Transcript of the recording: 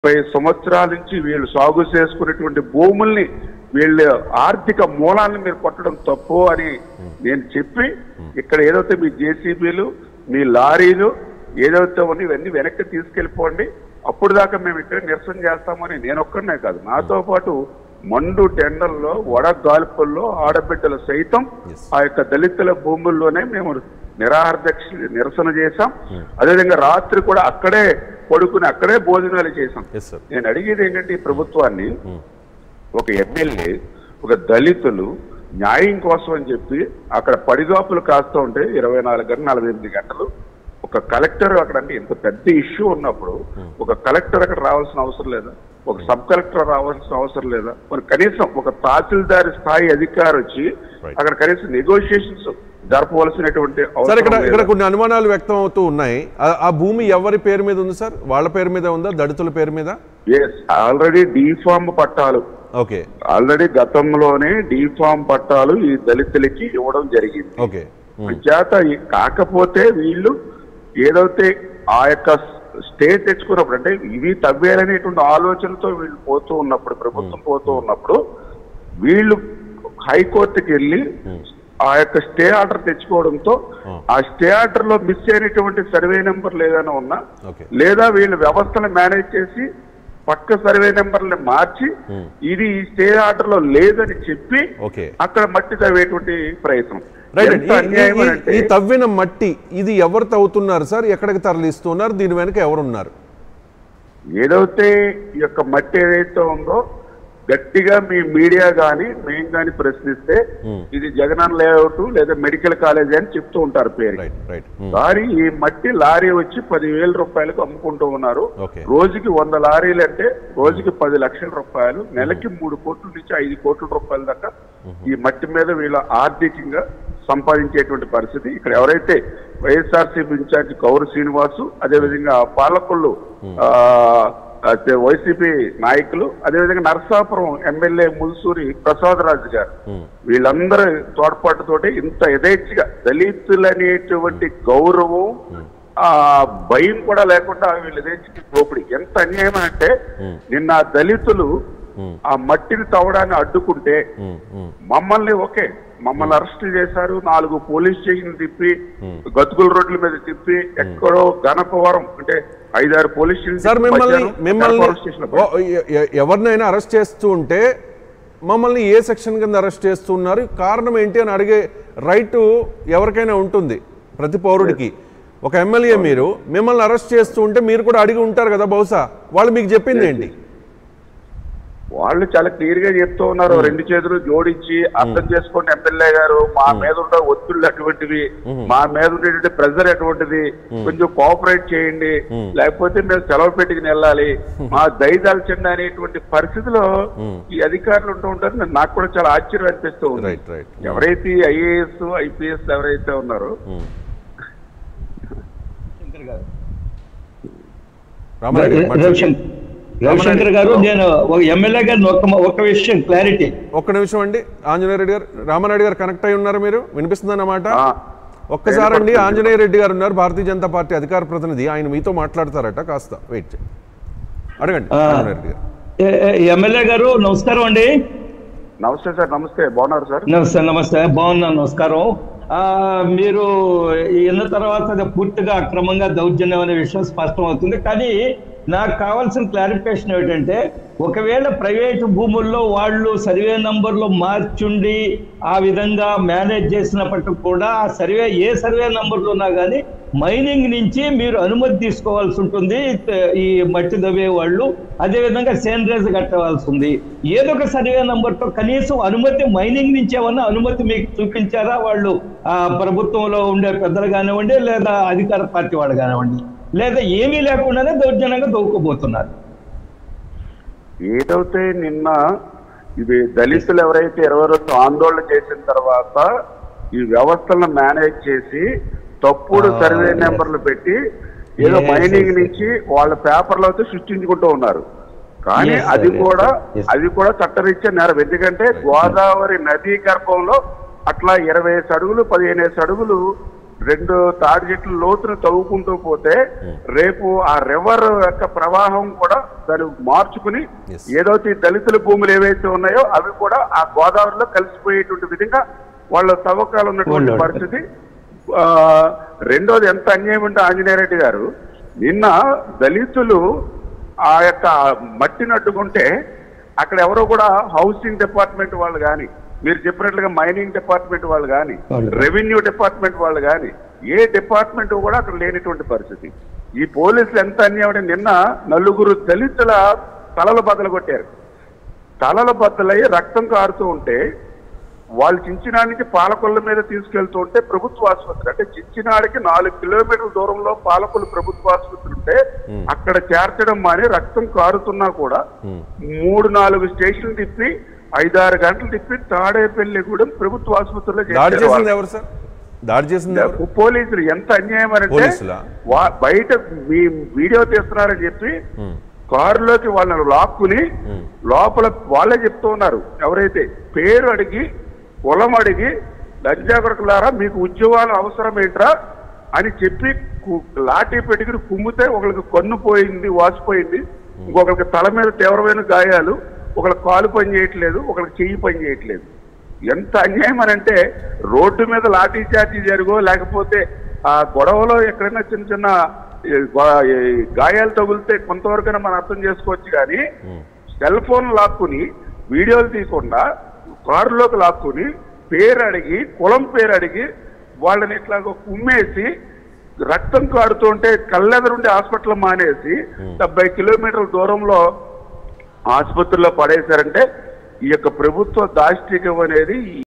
ముప్పై సంవత్సరాల నుంచి వీళ్ళు సాగు చేసుకునేటువంటి భూముల్ని వీళ్ళ ఆర్థిక మూలాన్ని మీరు కొట్టడం తప్పు అని నేను చెప్పి ఇక్కడ ఏదైతే మీ జేసీబీలు మీ లారీలు ఏదైతే ఉన్నాయి ఇవన్నీ వెనక్కి తీసుకెళ్ళిపోండి అప్పుడు దాకా మేము ఇక్కడ నిరసన చేస్తామని నేను ఒక్కడనే కాదు నాతో పాటు మండు టెండర్లో వడగాల్పుల్లో ఆడబిడ్డలు సైతం Yes. ఆ యొక్క దళితుల భూముల్లోనే మేము నిరాహార దీక్ష నిరసన చేశాం అదేవిధంగా రాత్రి కూడా అక్కడే పడుకుని అక్కడే భోజనాలు చేశాం ఎస్ సార్ నేను అడిగేది ఏంటంటే ఈ ప్రభుత్వాన్ని ఒక ఎమ్మెల్యే ఒక దళితులు న్యాయం కోసం అని చెప్పి అక్కడ పడిగాపులు కాస్తూ ఉంటే ఇరవై నాలుగు గంటలు నలభై ఎనిమిది గంటలు ఒక కలెక్టర్ అక్కడ అంటే ఇంత పెద్ద ఇష్యూ ఉన్నప్పుడు ఒక కలెక్టర్ అక్కడ రావాల్సిన అవసరం లేదా ఒక సబ్ కలెక్టర్ రావాల్సిన అవసరం లేదా మరి కనీసం ఒక తహసీల్దార్ స్థాయి అధికారి వచ్చి Right. అక్కడ కనీసం నెగోషియేషన్స్ జరపవలసినటువంటి సార్ ఇక్కడ అవసరం ఇక్కడ లేదా? కొన్ని అనుమానాలు వ్యక్తం అవుతూ ఉన్నాయి ఆ- ఆ భూమి ఎవరి పేరు మీద ఉంది సార్ వాళ్ళ పేరు మీద ఉందా దళితుల పేరు మీద Yes, ఆల్రెడీ డీఫామ్ పట్టాలు ఓకే ఆల్రెడీ గతంలోనే డీఫామ్ పట్టాలు ఈ దళితులకి ఇవ్వడం జరిగింది ఓకే చేత ఈ- కాకపోతే వీళ్ళు ఏదైతే ఆ యొక్క స్టే తెచ్చుకున్నప్పుడు అంటే ఇవి తవ్వేయాలనేటువంటి ఆలోచనతో వీళ్ళు పోతూ ఉన్నప్పుడు ప్రభుత్వం పోతూ ఉన్నప్పుడు వీళ్ళు హైకోర్టుకి వెళ్ళి ఆ యొక్క స్టే ఆర్డర్ తెచ్చుకోవడంతో ఆ స్టే ఆర్డర్ లో మిస్ అయినటువంటి సర్వే నెంబర్లు ఏదైనా ఉన్నా ఓకే లేదా వీళ్ళు వ్యవస్థను మేనేజ్ చేసి పక్క సర్వే నెంబర్ని మార్చి ఇది ఈ స్టే ఆర్డర్ లో లేదని చెప్పి ఓకే అక్కడ మట్టి తవ్వేటువంటి ప్రయత్నం రైట్ ఎంత అన్యాయం ఈ- అంటే ఈ తవ్విన మట్టి ఇది ఎవరు తవ్వుతున్నారు సార్ ఎక్కడికి తరలిస్తున్నారు దీని వెనుక ఎవరున్నారు ఏదైతే ఈ యొక్క మట్టి ఏదైతే ఉందో గట్టిగా మీ మీడియా గాని మేము గాని ప్రశ్నిస్తే ఇది జగనన్న లేఅవుట్ లేదా మెడికల్ కాలేజ్ అని చెప్తూ ఉంటారు పేరు రైట్ రైట్ కానీ ఈ మట్టి లారీ వచ్చి పదివేల రూపాయలకు అమ్ముకుంటూ ఉన్నారు ఓకే రోజుకి వంద లారీలు అంటే రోజుకి పది లక్షల రూపాయలు నెలకి మూడు కోట్ల నుంచి ఐదు కోట్ల రూపాయల దాకా ఈ మట్టి మీద వీళ్ళ ఆర్థికంగా సంపాదించేటువంటి పరిస్థితి ఇక్కడ ఎవరైతే వైఎస్ఆర్సీపీ ఇన్ఛార్జి కౌరు శ్రీనివాసు అదేవిధంగా పాలకొల్లు ఆ, అయితే వైసీపీ నాయకులు అదేవిధంగా నరసాపురం ఎమ్మెల్యే ముల్సూరి ప్రసాద్ రాజు గారు వీళ్ళందరూ తోడ్పాటుతోటి ఇంత యథేచ్ఛగా దళితులు అనేటువంటి గౌరవం ఆ భయం కూడా లేకుండా వీళ్ళు యథేచ్ఛకి దోపిడి ఎంత అన్యాయం అంటే నిన్న ఆ దళితులు ఆ మట్టిని తవ్వడాన్ని అడ్డుకుంటే మమ్మల్ని ఓకే మమ్మల్ని అరెస్ట్ చేశారు నాలుగు పోలీస్ స్టేషన్ తిప్పి గతుకుల రోడ్ల మీద తిప్పి ఎక్కడో గణపవరం అంటే ఐదారు పోలీస్ స్టేషన్ సార్ తిప్పి మిమ్మల్ని మధ్యాహ్నం మిమ్మల్ని గణపవరం స్టేషన్లో ఓ, ఎ- ఎ- ఎవరినైనా అరెస్ట్ చేస్తూ ఉంటే మమ్మల్ని ఏ సెక్షన్ కింద అరెస్ట్ చేస్తున్నారు కారణం ఏంటి అని అడిగే రైట్ ఎవరికైనా ఉంటుంది ప్రతి పౌరుడికి ఒక ఎమ్మెల్యే మీరు మిమ్మల్ని అరెస్ట్ చేస్తూ ఉంటే మీరు కూడా అడిగి ఉంటారు కదా బహుశా వాళ్ళు మీకు చెప్పింది ఏంటి వాళ్ళు చాలా క్లియర్ గా చెప్తూ ఉన్నారు రెండు చేతులు జోడించి అర్థం చేసుకోండి ఎమ్మెల్యే గారు మా మీద ఉన్న ఒత్తిళ్ళు అటువంటివి మా మీద ఉండేటువంటి ప్రెజర్ అటువంటిది కొంచెం కోఆపరేట్ చేయండి లేకపోతే మేము సెలవు పెట్టుకుని వెళ్ళాలి మా దయదాల్చండి అనేటువంటి పరిస్థితిలో ఈ అధికారులు ఉంటూ ఉంటారు నేను- నాకు కూడా చాలా ఆశ్చర్యం అనిపిస్తూ ఉంది రైట్ రైట్ ఎవరైతే ఐఏఎస్ ఐపీఎస్ ఎవరైతే ఉన్నారో రామారెడ్డి గారు మాట్లాడండి. రవిశంకర్ రవిశంకర్ గారు నేను ఒక ఎమ్మెల్యే గారిని ఒక ఒక విషయం క్లారిటీ ఒక్క నిమిషం అండి ఆంజనేయ రెడ్డి గారు రామారెడ్డి గారు కనెక్ట్ అయి ఉన్నారు మీరు వినిపిస్తుందన్నమాట ఆ, ఒక్కసారి అండి ఆంజనేయ రెడ్డి గారు ఉన్నారు భారతీయ జనతా పార్టీ అధికార ప్రతినిధి ఆయన మీతో మాట్లాడతారట కాస్త వెయిట్ చేయండి అడగండి ఆ. ఆంజనేయ రెడ్డి గారు ఏ- ఏ- ఎమ్మెల్యే గారు నమస్కారం అండి నమస్తే సార్ నమస్తే బాగున్నారు సార్ నమస్తే నమస్తే బాగున్నాను నమస్కారం ఆ, మీరు ఇన్న తర్వాత అది పూర్తిగా అక్రమంగా దౌర్జన్యం అనే విషయం స్పష్టం అవుతుంది కానీ నాకు కావాల్సిన క్లారిఫికేషన్ ఏమిటంటే ఒకవేళ ప్రైవేటు భూముల్లో వాళ్ళు సర్వే నంబర్లు మార్చుండి ఆ విధంగా మేనేజ్ చేసినప్పటికి కూడా ఆ సర్వే ఏ సర్వే నంబర్లు ఉన్నా కానీ మైనింగ్ నుంచి మీరు అనుమతి తీసుకోవాల్సి ఉంటుంది ఈ మట్టి దవ్వే వాళ్ళు అదేవిధంగా సేంద్రేజ్ కట్టవలసి ఉంది ఏదో ఒక సర్వే నంబర్తో కనీసం అనుమతి మైనింగ్ నుంచి ఏమన్నా అనుమతి మీకు చూపించారా వాళ్ళు ఆ ప్రభుత్వంలో ఉండే పెద్దలు కానివ్వండి లేదా అధికార పార్టీ వాళ్ళు కానివ్వండి లేదా ఏమీ లేకుండానే దౌర్జన్యంగా దౌక్కుపోతున్నారు ఏదైతే నిన్న ఇది దళితులు ఎవరైతే ఇరవై రెండు ఆందోళన చేసిన తర్వాత ఈ వ్యవస్థలను మేనేజ్ చేసి తప్పుడు ఆ, సర్వే yes. నెంబర్లు పెట్టి ఏదో Yes, మైనింగ్ yes, నుంచి వాళ్ళ పేపర్లతో సృష్టించుకుంటూ ఉన్నారు కానీ Yes, sir, అది yes, కూడా sir. Yes. అది కూడా చట్టరీత్యా నేరం ఎందుకంటే గోదావరి నదీ గర్భంలో అట్లా ఇరవై అడుగులు పదిహేను అడుగులు రెండు తాడి చెట్లు లోతును తవ్వుకుంటూ పోతే రేపు ఆ రివర్ యొక్క ప్రవాహం కూడా దాన్ని మార్చుకుని Yes. ఏదైతే ఈ దళితుల భూములు ఏవైతే ఉన్నాయో అవి కూడా ఆ గోదావరిలో కలిసిపోయేటువంటి విధంగా వాళ్ళ తవ్వకాలు ఉన్నటువంటి వాళ్ళు. పరిస్థితి ఆ, రెండోది ఎంత అన్యాయం అంటే ఆంజనేయ రెడ్డి గారు నిన్న దళితులు ఆ యొక్క మట్టిని అడ్డుకుంటే అక్కడ ఎవరో కూడా హౌసింగ్ డిపార్ట్మెంట్ వాళ్ళు కానీ మీరు చెప్పినట్లుగా మైనింగ్ డిపార్ట్మెంట్ వాళ్ళు కానీ వాళ్ళు. రెవెన్యూ డిపార్ట్మెంట్ వాళ్ళు కానీ ఏ డిపార్ట్మెంట్ కూడా అక్కడ లేనిటువంటి పరిస్థితి ఈ పోలీసులు ఎంత అన్యాయం అంటే నిన్న నలుగురు దళితుల తలలు బద్దలు కొట్టారు తలలు బద్దలయ్యి రక్తం కారుతూ ఉంటే వాళ్ళు చించినాడికి పాలకొల్ల మీద తీసుకెళ్తూ ఉంటే ప్రభుత్వ ఆసుపత్రి అంటే చించినాడికి నాలుగు కిలోమీటర్ల దూరంలో పాలకొల్లు ప్రభుత్వ ఆసుపత్రి ఉంటే అక్కడ చేర్చడం మాని రక్తం కారుతున్నా కూడా మూడు నాలుగు స్టేషన్లు తిప్పి ఐదారు గంటలు తిప్పి తాడేపల్లిగూడెం ప్రభుత్వ ఆసుపత్రిలో దాడి చేర్చారు చేసింది వాళ్ళు. ఎవరు సార్ దాడి చేసింది ఎవరు పోలీసులు ఎంత అన్యాయం అంటే పోలీసులా? వా- బయట మీ వీడియో తీస్తున్నారని చెప్పి ఉమ్, కారులోకి వాళ్ళని లాక్కుని ఉమ్. లోపల వాళ్ళే చెప్తూ ఉన్నారు ఎవరైతే పేరు అడిగి కులం అడిగి లంజాగొరకులారా మీకు ఉద్యోగాలు అవసరం ఏంట్రా అని చెప్పి కు- లాఠీ పెట్టుకుని కుమ్మితే ఒకరికి కన్ను పోయింది వాసిపోయింది ఇంకొకరికి తల మీద తీవ్రమైన గాయాలు ఒకరికి కాలు పని చేయట్లేదు ఒకరికి చెయ్యి పని చేయట్లేదు ఎంత అన్యాయం అని అంటే రోడ్డు మీద లాఠీ చార్జీ జరుగో లేకపోతే ఆ గొడవలో ఎక్కడైనా చిన్న చిన్న ఈ గో- ఈ గాయాలు తగిలితే కొంతవరకైనా మనం అర్థం చేసుకోవచ్చు కానీ సెల్ ఫోన్ లాక్కుని వీడియోలు తీయకుండా కారులోకి లాక్కుని పేరు అడిగి కులం పేరు అడిగి వాళ్ళని ఇట్లాగ కుమ్మేసి రక్తం కారుతుంటే కళ్ళెదరుండి హాస్పిటల్ మానేసి డెబ్బై కిలోమీటర్ల దూరంలో ఆసుపత్రిలో పడేశారంటే ఈ యొక్క ప్రభుత్వ దాష్టికం అనేది